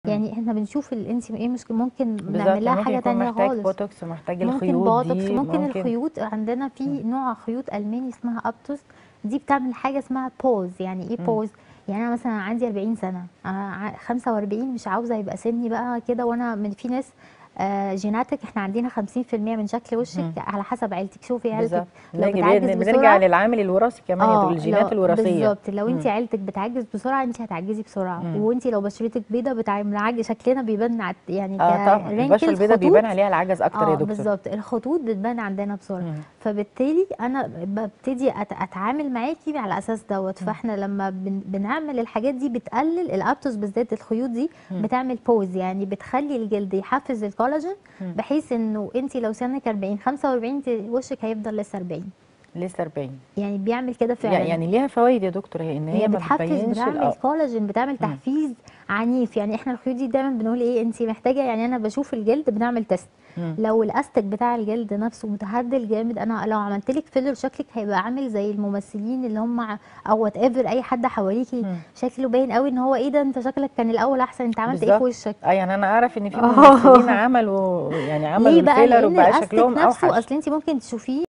يعني احنا بنشوف ال- انت ايه مشكله ممكن بالظبط نعمل لها ممكن حاجه يكون تانية محتاج خالص بوتوكس محتاج ممكن الخيوط بوتوكس دي ممكن الخيوط عندنا في مم. نوع خيوط الماني اسمها ابتوس دي بتعمل حاجه اسمها بوز يعني ايه مم. بوز يعني انا مثلا عندي 40 سنه أنا ع- 45 مش عاوزه يبقى سني بقى كده وانا من في ناس آه جيناتك احنا عندنا 50% من شكل وشك مم. على حسب عيلتك شوفي عيلتك بالظبط لو نيجي بتعجز بن- بنرجع بسرعه للعامل الوراثي كمان اه الجينات لو الوراثيه بالظبط لو انت مم. عيلتك بتعجز بسرعه انت هتعجزي بسرعه مم. وانت لو بشرتك بيضه بتعجز شكلنا بيبان عت- يعني اه طبعا البشره كرينكلز البيضاء خطوط بيبان عليها العجز اكتر يا اه دكتور بالظبط الخطوط بتبان عندنا بسرعه مم. فبالتالي انا ببتدي أت- اتعامل معاكي على اساس دوت فاحنا لما بن بنعمل الحاجات دي بتقلل الابتوس بالذات الخيوط دي مم. بتعمل بوز يعني بتخلي الجلد يحفز الكولاجين مم. بحيث انه انت لو سنك 40 45 انت وشك هيفضل لسه 40 لسه 40 يعني بيعمل كده فعلا يعني ليها فوائد يا دكتور هي ان هي, هي ما بتحفز بتبينش بتعمل الأ- كولاجين بتعمل تحفيز عنيف يعني احنا الخيوط دي دايما بنقول ايه انت محتاجه يعني انا بشوف الجلد بنعمل تيست مم. لو الاستك بتاع الجلد نفسه متهدل جامد انا لو عملت لك فيلر شكلك هيبقى عامل زي الممثلين اللي هم ع- او وات ايفر اي حد حواليكي مم. شكله باين قوي ان هو ايه ده انت شكلك كان الاول احسن انت عملت ايه في بالظبط. وشك اه يعني انا اعرف ان في آه. ممثلين عملوا يعني عملوا ليه بقى الفيلر لان وبقى الاستك شكلهم نفسه اوحش اصل انت ممكن تشوفيه